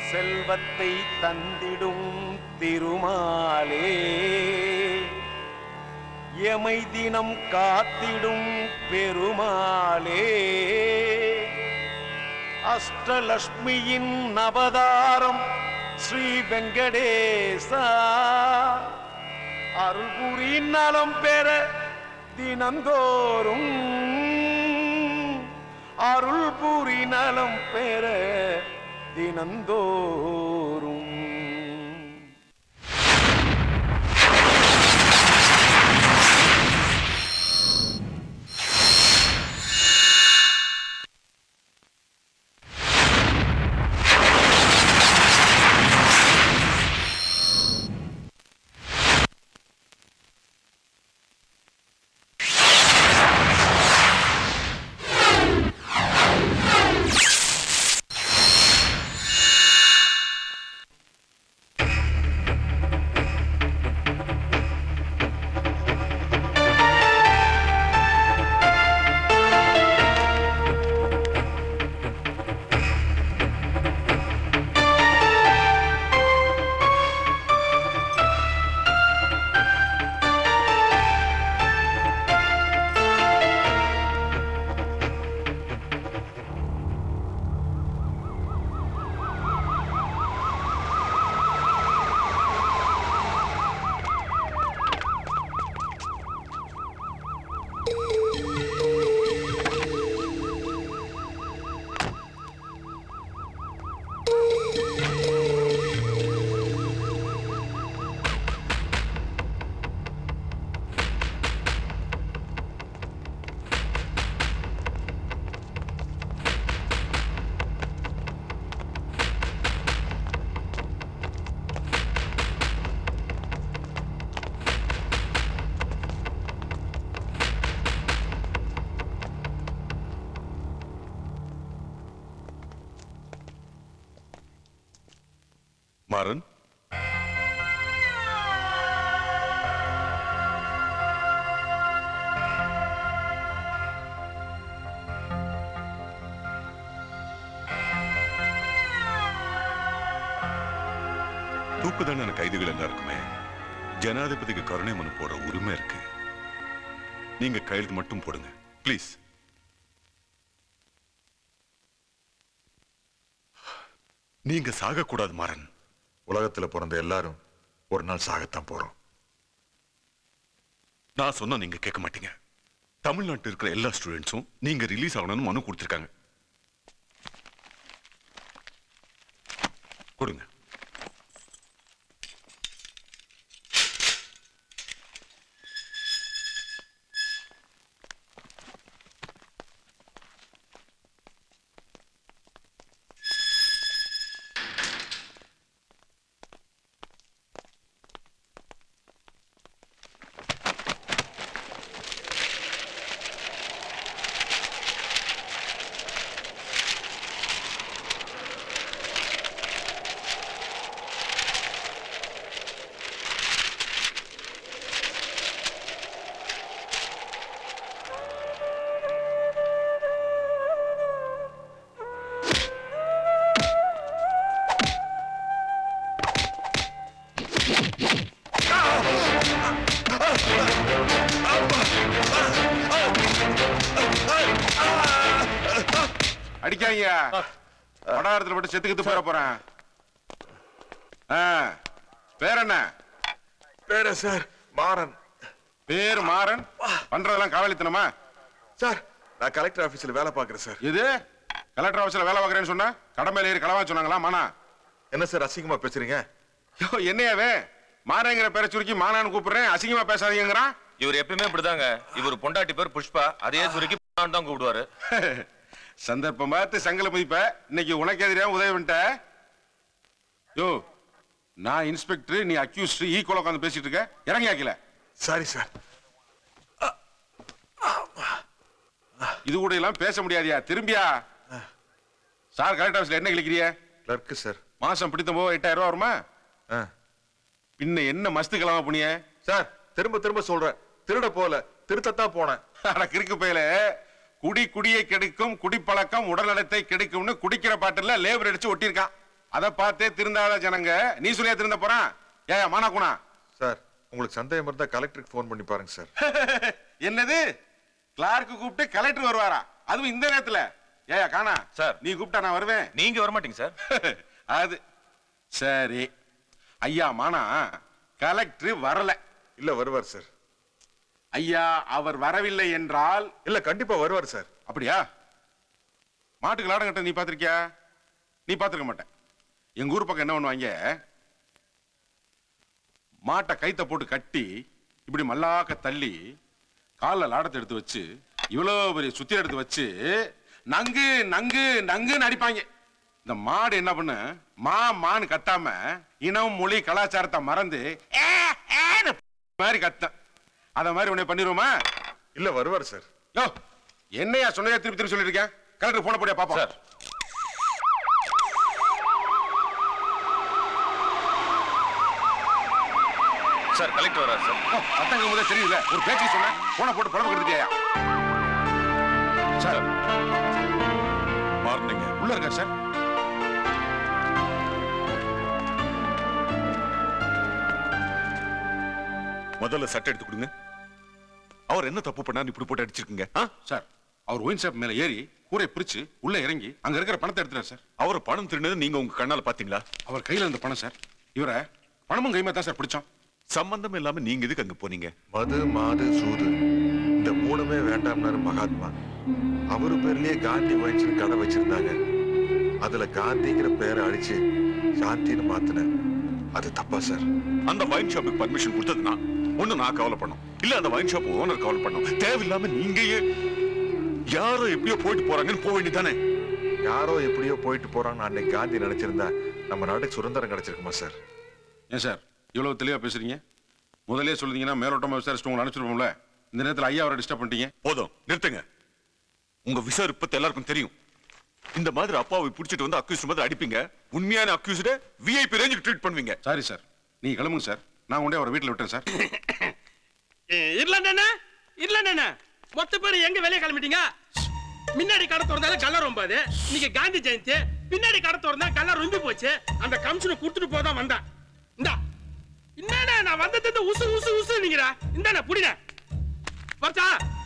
செல்வத்தை தந்திடும் திருமாலே எமை தினம் காத்திடும் பெருமாளே அஷ்டலட்சுமியின் நவதாரம் ஸ்ரீ வெங்கடேசா அருள்புரி நலம் பெற தினந்தோறும் அருள்புரி நலம் பெற தினந்தோறும் மாறன் தூக்கு தண்டனை கைதிகள் எல்லாருக்குமே ஜனாதிபதிக்கு கருணை மனு போடுற உரிமை இருக்கு நீங்க கையெழுத்து மட்டும் போடுங்க ப்ளீஸ் நீங்க சாகக்கூடாது மாறன் உலகத்துல பிறந்த எல்லாரும் ஒரு நாள் சாகத்தான் போறோம் நான் சொன்னா நீங்க கேட்க மாட்டீங்க தமிழ்நாட்டில் இருக்கிற எல்லா ஸ்டூடெண்ட்ஸும் நீங்க ரிலீஸ் ஆகணும்னு மனு கொடுத்திருக்காங்க கொடுங்க அடிக்காங்க வடாரத்துல மட்டும் செத்துக்கிட்டு போற போறேன் ஆ, பேர் என்ன பேர சார் மாறன் பேர் மாறன் பண்றதெல்லாம் காவலித்தனமா சார் நான் கலெக்டர் ஆபீஸ்ல வேலை பார்க்கறேன் சார் இது கலெக்டர் ஆபீஸ்ல வேலை பார்க்கறேன்னு சொன்னா கடமையில ஏறி களவா சொன்னாங்களா மானா என்ன சார் அசிங்கமா பேசுறீங்க யோ என்னையாவே மாறங்கிற பேரை சுருக்கி மானான்னு கூப்பிடுறேன் அசிங்கமா பேசாதீங்கிறான் இவர் எப்பயுமே இப்படிதாங்க இவர் பொண்டாட்டி பேர் புஷ்பா அதையே சுருக்கி தான் கூப்பிடுவாரு சந்தர்ப்பம் பார்த்து சங்கல மதிப்ப இன்னைக்கு உனக்கு எதிரியா உதவி பண்ணிட்ட யோ நான் இன்ஸ்பெக்டர் நீ அக்யூஸ்ட் ஈக்குவல் உட்காந்து பேசிட்டு இருக்க இறங்கி ஆக்கல சாரி சார் இது கூட எல்லாம் பேச முடியாதியா திரும்பியா சார் கலெக்டர் ஆஃபீஸ்ல என்ன கிளிக்கிறிய கிளர்க்கு சார் மாசம் பிடித்த போது எட்டாயிரம் ரூபா வருமா ஆ. பின்ன என்ன மஸ்து கிளம்ப புனிய சார் திரும்ப திரும்ப சொல்றேன் திருட போல திருத்தத்தான் போனேன் அட கிறுக்கு பயல குடி குடியை கெடுக்கும் குடிப்பழக்கம் உடல்நலத்தை கெடுக்கும்னு குடிக்கிற பாட்டுல லேபர் அடிச்சு ஒட்டியிருக்கான் அதை பார்த்தே திருந்தாத ஜனங்க நீ சொல்லியா திருந்த போறான் ஏயா மானா குணா சார் உங்களுக்கு சந்தேகம் இருந்தா கலெக்டருக்கு ஃபோன் பண்ணி பாருங்க சார் என்னது கிளார்க்கு கூப்பிட்டு கலெக்டர் வருவாரா அதுவும் இந்த நேரத்துல ஏயா காணா சார். நீ கூப்பிட்டா நான் வருவேன் நீங்க வர மாட்டீங்க சார் அது சரி ஐயா மானா கலெக்டர் வரல இல்ல வருவார் சார் ஐயா அவர் வரவில்லை என்றால் இல்ல கண்டிப்பா வருவார் சார் அப்படியா மாட்டுக்கு லாடம் கட்ட நீ பார்த்திருக்கியா நீ பார்த்திருக்க மாட்டேன் எங்க ஊர் பக்கம் என்ன பண்ணுவாங்க மாட்டை கைத்த போட்டு கட்டி இப்படி மல்லாக்க தள்ளி காலில் லாடத்தை எடுத்து வச்சு இவ்வளோ பெரிய சுத்தி எடுத்து வச்சு நங்கு நங்கு நங்குன்னு அடிப்பாங்க இந்த மாடு என்ன பண்ணு மா மான்னு கத்தாம இனம் மொழி கலாச்சாரத்தை மறந்து ஏ, ஏன்னு மாதிரி கத்த அத மாதிரி உன்னை பண்ணிருவோமா இல்ல வருவார் சார் யோ என்னையா சொன்னையா திருப்பி திருப்பி சொல்லிருக்கேன் கலெக்டர் போன போடியா பாப்பா சார் சார் கலெக்டர் வராரு சார் அத்தங்க முதல் தெரியல ஒரு பேச்சு சொன்னேன் போன போட்டு பழம் கெடுத்துட்டியா சார் மாறினீங்க உள்ள இருக்கா சார் முதல்ல சட்டை எடுத்து கொடுங்க அவர் என்ன தப்பு பண்ணாரு இப்படி போட்டு அடிச்சிருக்கீங்க ஆ? சார் அவர் ஒயின் ஷாப் மேல ஏறி கூரை பிரிச்சு உள்ள இறங்கி அங்க இருக்கிற பணத்தை எடுத்துறாரு சார் அவர் பணம் திருடினது நீங்க உங்க கண்ணால பாத்தீங்களா அவர் கையில இருந்த பணம் சார் இவரை பணமும் கைமா தான் சார் பிடிச்சோம் சம்பந்தம் இல்லாம நீங்க எதுக்கு அங்க போனீங்க மது மாது சூது இந்த மூணுமே வேண்டாம்னாரு மகாத்மா அவரு பேர்லயே காந்தி வயிற்று கடை வச்சிருந்தாங்க அதுல காந்திங்கிற பேரை அடிச்சு சாந்தின்னு மாத்தினேன் அது தப்பா சார் அந்த வைன் ஷாப்புக்கு பர்மிஷன் கொடுத்தது நான் ஒண்ணு நான் கவலை பண்ணோம் இல்ல அந்த வைன் ஷாப் ஓனர் கவலை பண்ணோம் தேவையில்லாம நீங்க ஏன் யாரோ எப்படியோ போயிட்டு போறாங்கன்னு போக வேண்டியதானே யாரோ எப்படியோ போயிட்டு போறான்னு அன்னைக்கு காந்தி நினைச்சிருந்தா நம்ம நாட்டுக்கு சுதந்திரம் கிடைச்சிருக்குமா சார் ஏன் சார் இவ்வளவு தெளிவா பேசுறீங்க முதல்லயே சொல்லுதீங்கன்னா மேலோட்டமா விசாரிச்சுட்டு உங்களை அனுப்பிச்சிருப்போம்ல இந்த நேரத்துல ஐயா அவரை டிஸ்டர்ப் பண்ணிட்டீங்க போதும் நிறுத்துங்க உங்க விசாரிப்பத்து எல்லாருக்கும் தெரியும் இந்த மாதிரி அப்பாவை பிடிச்சிட்டு வந்து அக்யூஸ் மாதிரி அடிப்பீங்க உண்மையான அக்யூஸ்ட விஐபி ரேஞ்சுக்கு ட்ரீட் பண்ணுவீங்க சாரி சார் நீங்க கிளம்புங்க சார் நான் கொண்டே அவரை வீட்டுல விட்டேன் சார் இல்ல இல்ல மொத்த பேர் எங்க வெளியே கிளம்பிட்டீங்க முன்னாடி கடை திறந்தால கலர் ரொம்பாது இன்னைக்கு காந்தி ஜெயந்தி பின்னாடி கடை திறந்தா கலர் ரொம்பி போச்சு அந்த கமிஷனை கொடுத்துட்டு போதான் வந்தேன் இந்தா என்னடா நான் வந்தது உசு உசு உசு நீங்கடா இந்தாண்ணா புடிடா வரச்சா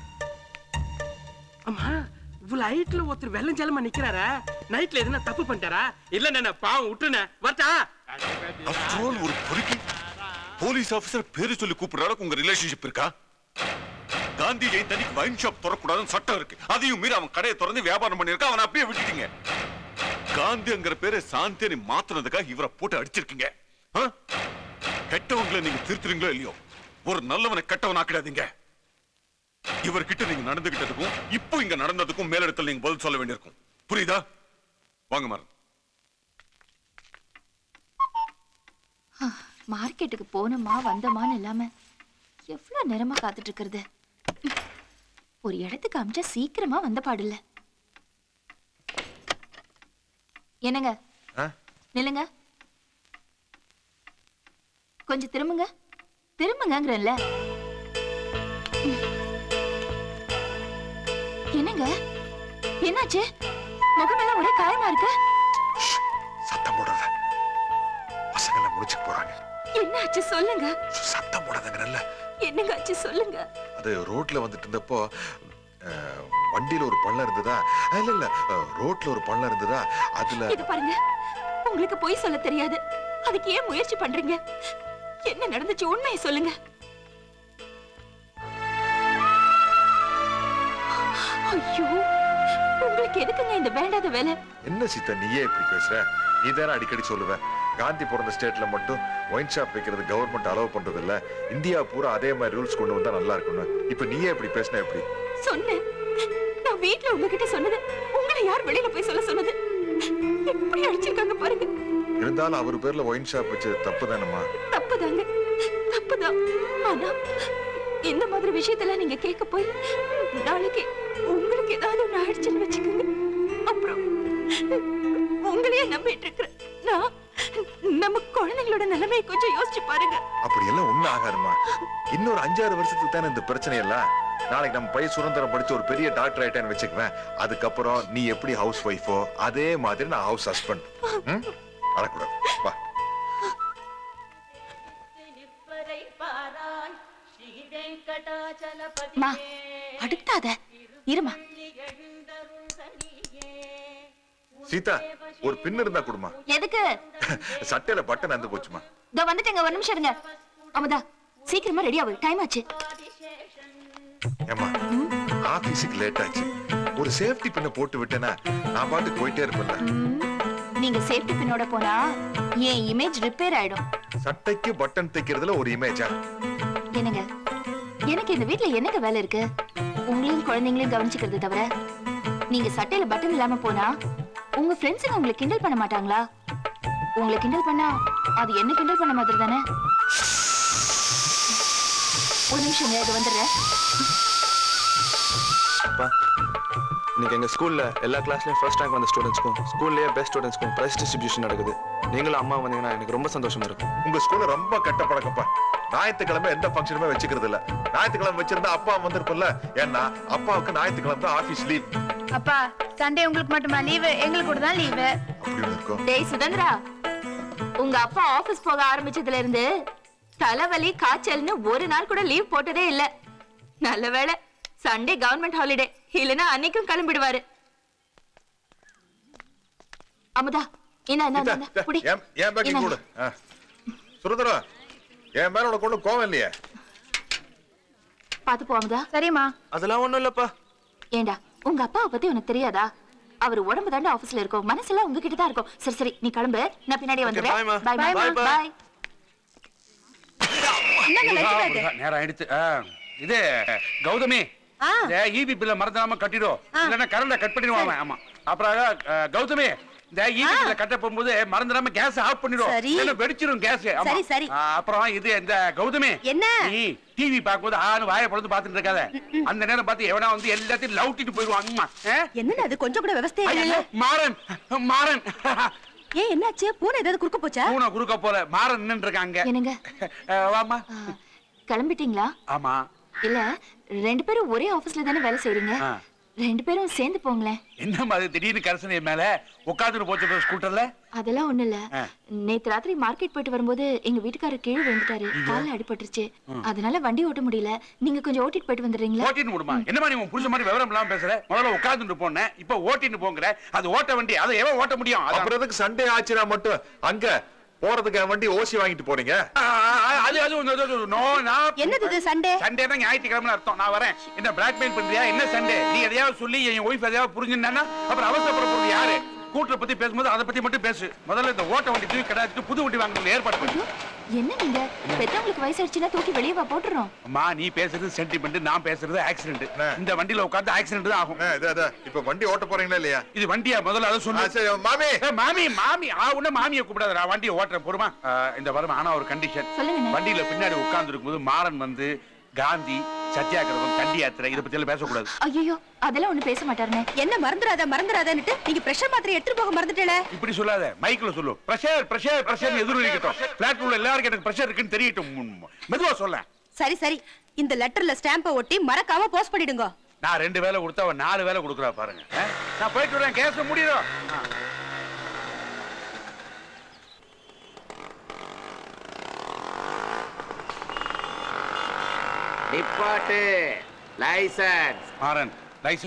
ஆமா இவ்வளவு ஹைட்ல ஒருத்தர் வெள்ளம் ஜலமா நிக்கிறாரா நைட்ல எதுனா தப்பு பண்ணிட்டாரா இல்ல பாவம் விட்டுனே வரட்டா After all, ஒரு பொறுக்கி போலீஸ் ஆபீசர் பேரு சொல்லி கூப்பிடுற அளவுக்கு உங்க ரிலேஷன்ஷிப் இருக்கா காந்தி ஜெயந்தி அன்னைக்கு வைன் ஷாப் திறக்கூடாதுன்னு சட்டம் இருக்கு அதையும் மீறி அவன் கடையை திறந்து வியாபாரம் பண்ணிருக்கா அவனை அப்படியே விட்டுட்டீங்க காந்திங்கிற பேரை சாந்தியனை மாத்துனதுக்காக இவரை போட்டு அடிச்சிருக்கீங்க ஆ? கெட்டவங்களை நீங்க திருத்துறீங்களோ இல்லையோ ஒரு நல்லவனை கெட்டவன் ஆக்கிடாதீங்க இவர்கிட்ட நீங்க நடந்துகிட்டதுக்கும் இப்போ இங்க நடந்ததுக்கும் மேலிடத்தில் நீங்க பதில் சொல்ல வேண்டியிருக்கும் புரியுதா வாங்க மாறன் மார்க்கெட்டுக்கு போனோமா வந்தோமான்னு இல்லாம எவ்வளவு நேரமா காத்துட்டு இருக்கிறது ஒரு இடத்துக்கு அமிச்சா சீக்கிரமா வந்த பாடில்ல என்னங்க ஆ? நில்லுங்க கொஞ்சம் திரும்புங்க திரும்புங்கங்கிறல்ல என்னங்க என்னாச்சு முகமெல்லாம் ஒரே காயமா இருக்கு சத்தம் போடாத பசங்களை முடிச்சுக்க போறாங்க என்னாச்சு சொல்லுங்க சத்தம் போடாதங்கிறல்ல என்னங்க ஆச்சு சொல்லுங்க அது ரோட்ல வந்துட்டு இருந்தப்போ அஹ், வண்டியில ஒரு பள்ளம் இருந்ததா அஹ், இல்ல இல்ல அஹ், ரோட்ல ஒரு பள்ளம் இருந்ததா அதுல இது பாருங்க உங்களுக்கு பொய் சொல்ல தெரியாது அதுக்கு ஏன் முயற்சி பண்றீங்க என்ன நடந்துச்சு உண்மையை சொல்லுங்க ஐயோ உங்களுக்கு எதுக்குங்க இந்த வேண்டாத வேலை என்ன சீதா நீயே இப்படி பேசுற நீ தானே அடிக்கடி சொல்லுவ காந்தி பிறந்த ஸ்டேட்ல மட்டும் ஒயின் ஷாப் வைக்கிறது கவர்மெண்ட் அலோவ் பண்றது இல்ல இந்தியா பூரா அதே மாதிரி ரூல்ஸ் கொண்டு வந்தா நல்லா இருக்கும்னு இப்ப நீயே இப்படி பேசின எப்படி சொன்னேன் நான் வீட்ல உங்ககிட்ட சொன்னது உங்களை யார் வெளியில போய் சொல்ல சொன்னது எப்படி அடிச்சிருக்காங்க பாருங்க இருந்தாலும் அவர் பேர்ல ஒயின் ஷாப் வச்சது தப்பு தானம்மா தப்புதாங்க தப்புதான் ஆனா இந்த மாதிரி விஷயத்துல நீங்க கேட்க போய் நாளைக்கு உங்களுக்கு ஏதாவது ஒண்ணு ஆயிடுச்சுன்னு வச்சுக்கோங்க அப்புறம் உங்களையே நம்பிட்டு இருக்கிறேன் நான் நம்ம குழந்தைங்களோட நிலைமையை கொஞ்சம் யோசிச்சு பாருங்க அப்படி எல்லாம் ஒண்ணும் ஆகாதுமா இன்னொரு அஞ்சாறு வருஷத்துக்கு தானே இந்த பிரச்சனை எல்லாம் நாளைக்கு நம்ம பையன் சுதந்திரம் படிச்சு ஒரு பெரிய டாக்டர் ஆயிட்டேன்னு வச்சுக்குவேன் அதுக்கப்புறம் நீ எப்படி ஹவுஸ் ஒய்ஃபோ அதே மாதிரி நான் ஹவுஸ் ஹஸ்பண்ட் அழக்கூடாது வா மா அடுத்தாத இருமா சீதா ஒரு பின் இருந்தா கொடுமா எதுக்கு சட்டையில பட்டன் அந்து போச்சுமா இதோ வந்துட்டேங்க ஒரு நிமிஷம் இருங்க அமுதா சீக்கிரமா ரெடி ஆகு டைம் ஆச்சு ஏமா ஆபீஸுக்கு லேட் ஆச்சு ஒரு சேஃப்டி பின்ன போட்டு விட்டேனா நான் பாட்டுக்கு போயிட்டே இருப்பேன்ல நீங்க சேஃப்டி பின்னோட போனா என் இமேஜ் ரிப்பேர் ஆயிடும் சட்டைக்கு பட்டன் தைக்கிறதுல ஒரு இமேஜா என்னங்க எனக்கு இந்த வீட்ல என்னங்க வேலை இருக்கு உங்களையும் குழந்தைங்களையும் கவனிச்சுக்கிறது தவிர நீங்க சட்டையில பட்டன் இல்லாம போனா உங்க ஃப்ரெண்ட்ஸுங்க உங்களை கிண்டல் பண்ண மாட்டாங்களா உங்களை கிண்டல் பண்ணா அது என்ன கிண்டல் பண்ண மாதிரி தானே ஒரு நிமிஷம் இது வந்துடுறேன் அப்பா இன்னைக்கு எங்க ஸ்கூல்ல எல்லா கிளாஸ்லயும் ஃபர்ஸ்ட் ரேங்க் வந்த ஸ்டூடெண்ட்ஸ்க்கும் ஸ்கூல்லயே பெஸ்ட் ஸ்டூடெண்ட்ஸ்க்கும் பிரைஸ் டிஸ்ட்ரிபியூஷன் நடக்குது நீங்களும் அம்மா வந்தீங்கன்னா எனக்கு ரொம்ப சந்தோஷமா இருக்கும் உங்க ஸ்கூல்ல ரொம்ப கெட்ட பழக்கப்பா ஞாயிற்றுக்கிழமை எந்த ஃபங்க்ஷனுமே வச்சுக்கிறது இல்ல ஞாயிற்றுக்கிழமை வச்சிருந்தா அப்பா வந்திருப்பல்ல ஏன்னா அப்பாவுக்கு ஞாயிற்றுக்கிழமை தான் ஆபீஸ் லீவ் அப்பா சண்டே உங்களுக்கு மட்டுமா லீவு எங்களுக்கு கூட தான் லீவு அப்படின்னு இருக்கும் டேய் சுதந்திரா உங்க அப்பா ஆபீஸ் போக ஆரம்பிச்சதுல இருந்து தலைவலி காய்ச்சல்னு ஒரு நாள் கூட லீவ் போட்டதே இல்ல நல்ல வேளை சண்டே கவர்மெண்ட் ஹாலிடே இல்லனா அன்னைக்கும் கிளம்பிடுவாரு அமுதா என்ன என்ன சீதா, என்ன புடி என் என் பேக்கிங் இந்தாங்க. கொடு ஆ. சுரந்தரம் என் மேல உனக்கு ஒண்ணும் கோவம் இல்லையே பாத்து போ அமுதா சரிம்மா அதெல்லாம் ஒண்ணும் இல்லப்பா ஏண்டா உங்க அப்பாவை பத்தி உனக்கு தெரியாதா அவர் உடம்பு தாண்டா ஆபீஸ்ல இருக்கும் மனசெல்லாம் உங்ககிட்ட தான் இருக்கும் சரி சரி நீ கிளம்பு நான் பின்னாடியே வந்துடுறேன் bye, ma. பாய் Bye, பாய் bye. பாய் என்னங்க லஞ்ச் பேக் நேரம் ஆயிடுச்சு ஆ, இது கௌதமி ஆ. இந்த ஈபி பில்ல மறந்துடாம கட்டிடும் இல்லன்னா கரண்ட கட் பண்ணிடுவாங்க ஆமா அப்புறம் அஹ், கௌதமி இந்த ஈபி பில்ல கட்ட போகும்போது மறந்துடாம கேஸ் ஆஃப் பண்ணிடும் சரி. இல்லைன்னா வெடிச்சிரும் கேஸ் சரி, சரி. அப்புறம் இது இந்த கௌதமி என்ன? நீ டிவி பார்க்கும்போது ஆணு வாயை பொழுது பார்த்துட்டு இருக்காத அந்த நேரம் பார்த்து எவனா வந்து எல்லாத்தையும் லவுட்டிட்டு போயிடுவான் அம்மா என்னன்னு அது கொஞ்சம் கூட விவசாயம் ஐயோ மாறன் மாறன் ஏன் என்னாச்சு பூனை ஏதாவது குறுக்க போச்சா பூனை குறுக்க போல மாறன் நின்று இருக்காங்க என்னங்க வாமா ஆ, கிளம்பிட்டீங்களா ஆமா இல்ல ரெண்டு பேரும் ஒரே ஆபீஸ்ல தானே வேலை செய்றீங்க ஆ. ரெண்டு பேரும் சேர்ந்து போங்களேன் என்ன மாதிரி திடீர்னு கரசனை மேல உட்காந்துட்டு போச்சு ஸ்கூட்டர்ல அதெல்லாம் ஒண்ணு இல்ல ஆ. நேத்து ராத்திரி மார்க்கெட் போயிட்டு வரும்போது எங்க வீட்டுக்காரர் கீழே விழுந்துட்டாரு கால்ல அடிபட்டுருச்சு அதனால வண்டி ஓட்ட முடியல நீங்க கொஞ்சம் ஓட்டிட்டு போயிட்டு வந்துடுறீங்களா ஓட்டின்னு விடுமா என்ன மாதிரி உன் புருஷ மாதிரி விவரம் இல்லாம பேசுற முதல்ல உட்கார்ந்துட்டு போனேன் இப்ப ஓட்டின்னு போங்கிற அது ஓட்ட வண்டி அதை எவன் ஓட்ட முடியும் அதான். அப்புறம் எதுக்கு சண்டே ஆச்சுனா மட்டும் அங்க போறதுக்கு வண்டி ஓசி வாங்கிட்டு போறீங்க ஆ, ஆ, ஆ, அது அது அது, அது, அது, no, நான் என்னது இது சண்டே சண்டே தான் ஞாயிற்றுக்கிழமை அர்த்தம் நான் வரேன் என்ன பிளாக்மெயில் பண்றியா என்ன சண்டே நீ எதையாவது சொல்லி என் ஒய்ஃப் எதையாவது புரிஞ்சுனா அப்புறம் அவசரப்பட போறது யாரு கூட்டரை பத்தி பேசும்போது அதை பத்தி மட்டும் பேசு முதல்ல இந்த ஓட்ட வண்டி தூக்கி கிடையாது புது வண்டி வாங்க ஏற்பாடு பண்ணு என்ன நீங்க பெத்தவங்களுக்கு வயசாயிடுச்சுன்னா தூக்கி வெளியே வா போட்டுறோம் அம்மா நீ பேசுறது சென்டிமெண்ட் நான் பேசுறது ஆக்சிடென்ட் என்ன? இந்த வண்டியில உட்கார்ந்து ஆக்சிடென்ட் தான் ஆகும் அண்ணா, இது, இது, இப்ப வண்டி ஓட்ட போறீங்களா இல்லையா இது வண்டியா முதல்ல அதை ஆ, சொல்லு சரி மாமி ஏய், மாமி மாமி ஆ உன்ன மாமியை கூப்பிடாத நான் வண்டியை ஓட்டுறேன் பொறுமா ஆ, இந்த வரும் ஆனா ஒரு கண்டிஷன் சொல்லுங்கண்ணே. வண்டியில பின்னாடி உட்கார்ந்து இருக்கும்போது மாறன் வந்து காந்தி சத்தியாகிரகம் தண்டி யாத்திரை இதை பத்தி எல்லாம் பேசக்கூடாது ஐயோ அதெல்லாம் ஒண்ணு பேச மாட்டாருனே என்ன மறந்துடாத மறந்துடாதன்னுட்டு நீங்க பிரஷர் மாத்திரை எடுத்துட்டு போக மறந்துட்டேல இப்படி சொல்லாத மைக்ல சொல்லு பிரஷர் பிரஷர் பிரஷர் எதிரும் இருக்கட்டும் பிளாட்ஃபார்ம்ல எல்லாருக்கும் எனக்கு பிரஷர் இருக்குன்னு தெரியட்டும் ம், மெதுவா சொல்ல சரி சரி இந்த லெட்டர்ல ஸ்டாம்பை ஒட்டி மறக்காம போஸ்ட் பண்ணிடுங்க நான் ரெண்டு வேலை கொடுத்தா அவன் நாலு வேலை கொடுக்குறா பாருங்க ஆ? நான் போயிட்டு வரேன் கேஸ் முடியும் நிப்பாட்டு லைசன்ஸ் மாறன்